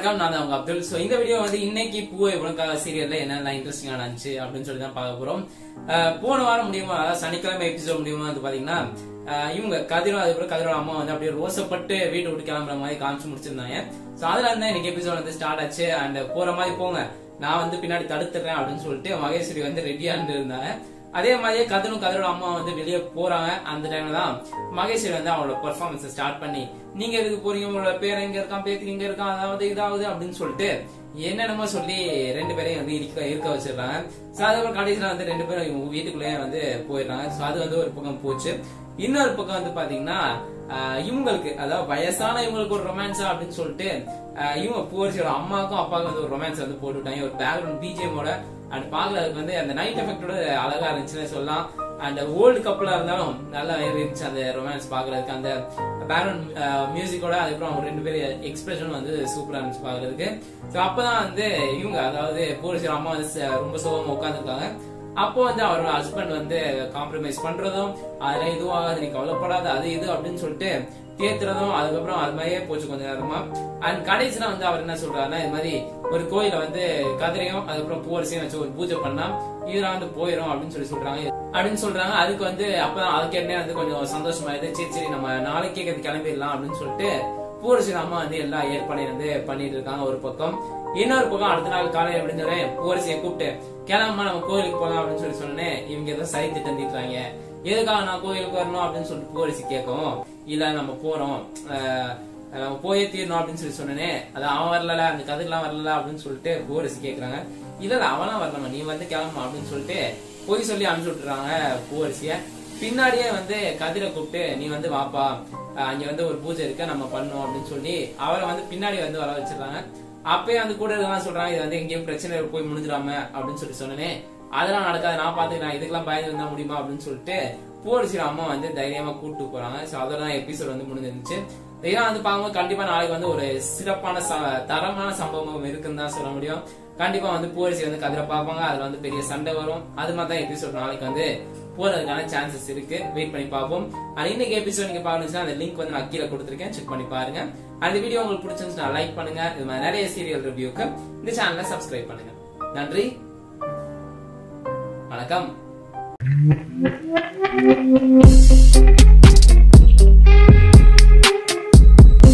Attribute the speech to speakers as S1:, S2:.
S1: வணக்கம் நான் தான் உங்க அப்துல் சோ இந்த வீடியோ வந்து இன்னைக்கு பூவை உனக்காக சீரியல்ல என்னென்ன இன்ட்ரெஸ்டிங்கா நடந்துச்சு அப்படின்னு சொல்லி தான் பார்க்க போறோம் அஹ் போன வாரம் முடியுமா அதாவது சனிக்கிழமை எபிசோட் முடியுமா வந்து பாத்தீங்கன்னா அஹ் இவங்க கதிரும் அதுக்கப்புறம் கதிரோட அம்மா வந்து அப்படியே ரோசப்பட்டு வீட்டை விட்டு கிளம்புற மாதிரி காமிச்சு முடிச்சிருந்தாங்க சோ அதுல இருந்தா இன்னைக்கு எபிசோட் வந்து ஸ்டார்ட் ஆச்சு அண்ட் போற மாதிரி போங்க நான் வந்து பின்னாடி தடுத்துறேன் அப்படின்னு சொல்லிட்டு மகேஸ்வரி வந்து ரெடியா இருந்தாங்க அதே மாதிரியே கதனும் கதனோட அம்மா வந்து வெளியே போறாங்க அந்த டைம்ல தான் மகேஸ்வரி வந்து அவங்களோட பெர்ஃபார்மன்ஸ் ஸ்டார்ட் பண்ணி நீங்க எதுக்கு போறீங்க உங்களோட பேர் எங்க இருக்கான் பேத்தி இங்க இருக்கான் அதாவது இதாவது அப்படின்னு சொல்லிட்டு என்னென்னமோ சொல்லி ரெண்டு பேரையும் வந்து இருக்க இருக்க வச்சிடுறாங்க சோ அதுக்கப்புறம் கடைசியில வந்து ரெண்டு பேரும் இவங்க வீட்டுக்குள்ளேயே வந்து போயிடுறாங்க சோ அது வந்து ஒரு பக்கம் போச்சு இன்னொரு பக்கம் வந்து பாத்தீங்கன்னா ஆஹ் இவங்களுக்கு அதாவது வயசான இவங்களுக்கு ஒரு ரொமான்ஸா அப்படின்னு சொல்லிட்டு ஆஹ் இவங்க பூவரிசியோட அம்மாவுக்கும் அப்பாவுக்கும் வந்து ஒரு ரொமான்ஸ் வந்து போட்டு விட்டாங்க ஒரு பேக்ரவுண்ட் பிஜிஎமோட அண்ட் பாக்குறதுக்கு வந்து அந்த நைட் எஃபெக்டோட அழகா இருந்துச்சுன்னு சொல்லலாம் அண்ட் ஓல்டு கப்பலா இருந்தாலும் நல்லா இருந்துச்சு அந்த ரொமான்ஸ் பாக்குறதுக்கு அந்த பேக்ரவுண்ட் மியூசிக்கோட அதுக்கப்புறம் அவங்க ரெண்டு பேரும் எக்ஸ்பிரஷன் வந்து சூப்பரா இருந்துச்சு பாக்குறதுக்கு ஸோ அப்பதான் வந்து இவங்க அதாவது பூரிசியோட அம்மா வந்து ச- ரொம்ப சோகமா உட்காந்துருக்காங்க அப்போ வந்து அவரோட ஹஸ்பண்ட் வந்து காம்ப்ரமைஸ் பண்றதும் அதெல்லாம் இதுவும் ஆகாது நீ கவலைப்படாத அது இது அப்படின்னு சொல்லிட்டு தேத்துறதும் அதுக்கப்புறம் அது மாதிரியே போச்சு கொஞ்ச நேரமா அண்ட் கடைசியில வந்து அவர் என்ன சொல்றாருன்னா இது மாதிரி ஒரு கோயில வந்து கதிரையும் அதுக்கப்புறம் பூவரசியும் வச்சு ஒரு பூஜை பண்ணா இதெல்லாம் வந்து போயிடும் அப்படின்னு சொல்லி சொல்றாங்க அப்படின்னு சொல்றாங்க அதுக்கு வந்து அப்பதான் அதுக்கு என்ன வந்து கொஞ்சம் சந்தோஷமாயிடுது சரி சரி நம்ம நாளைக்கே கிளம்பிடலாம் அப்படின்னு சொல்லிட்டு பூவரசியோட அம்மா வந்து எல்லா ஏற்பாடையும் வந்து பண்ணிட்டு இருக்காங்க ஒரு பக்கம் இன்னொரு பக்கம் அடுத்த நாள் காலையில விடிஞ்சோடனே பூவரசியை கூப்பிட்டு கிளம்பா நம்ம கோயிலுக்கு போலாம் அப்படின்னு சொல்லி சொன்னேன் இவங்க ஏதோ சரி திட்டந்திட்டாங்க எதுக்காக நான் கோயிலுக்கு வரணும் அப்படின்னு சொல்லிட்டு பூவரசி கேட்கும் இல்ல நம்ம போறோம் அஹ், நம்ம போயே தீரணும் அப்படின்னு சொல்லி சொன்னேனே அது அவன் வரல அந்த கதைக்கெல்லாம் வரல அப்படின்னு சொல்லிட்டு பூவரசி கேக்குறாங்க இல்ல இல்ல அவனா வரலாமா நீ வந்து கிளம்பு அப்படின்னு சொல்லிட்டு போய் சொல்லி அனுப்பிச்சு விட்டுறாங்க பூவரசிய பின்னாடியே வந்து கதிரை கூப்பிட்டு நீ வந்து வாப்பா அஹ் அங்க வந்து ஒரு பூஜை இருக்கு நம்ம பண்ணோம் அப்படின்னு சொல்லி அவரை வந்து பின்னாடி வந்து வர வச்சிடுறாங்க அப்பயே வந்து கூட இதெல்லாம் சொல்றாங்க இது வந்து எங்கேயும் பிரச்சனை போய் முடிஞ்சிடாம அப்படின்னு சொல்லி சொன்னனே அதெல்லாம் நடக்காது நான் பாத்துக்கிறேன் இதுக்கெல்லாம் பயந்து இருந்தா முடியுமா அப்படின்னு சொல்லிட்டு போலீஸ் அம்மா வந்து தைரியமா கூட்டு போறாங்க சோ அதோட தான் எபிசோட் வந்து முடிஞ்சிருந்துச்சு இதெல்லாம் வந்து பார்க்கும்போது கண்டிப்பா நாளைக்கு வந்து ஒரு சிறப்பான ச- தரமான சம்பவம் இருக்குன்னு தான் சொல்ல முடியும் கண்டிப்பா வந்து போலீஸ் வந்து கதிரை பார்ப்பாங்க அதுல வந்து பெரிய சண்டை வரும் அது மாதிரி தான் எபிசோட் நாளைக்கு வந்து போறதுக்கான சான்சஸ் இருக்கு வெயிட் பண்ணி பார்ப்போம் அது இன்னைக்கு எபிசோட் நீங்க பாக்கணும்னா அந்த லிங்க் வந்து நான் கீழே கொடுத்துருக்கேன் செக் பண்ணி பாருங்க அந்த வீடியோ உங்களுக்கு பிடிச்சிருந்துச்சுன்னா லைக் பண்ணுங்க இது மாதிரி நிறைய சீரியல் ரிவ்யூக்கு இந்த சேனலை சப்ஸ்கிரைப் பண்ணுங்க நன்றி வணக்கம்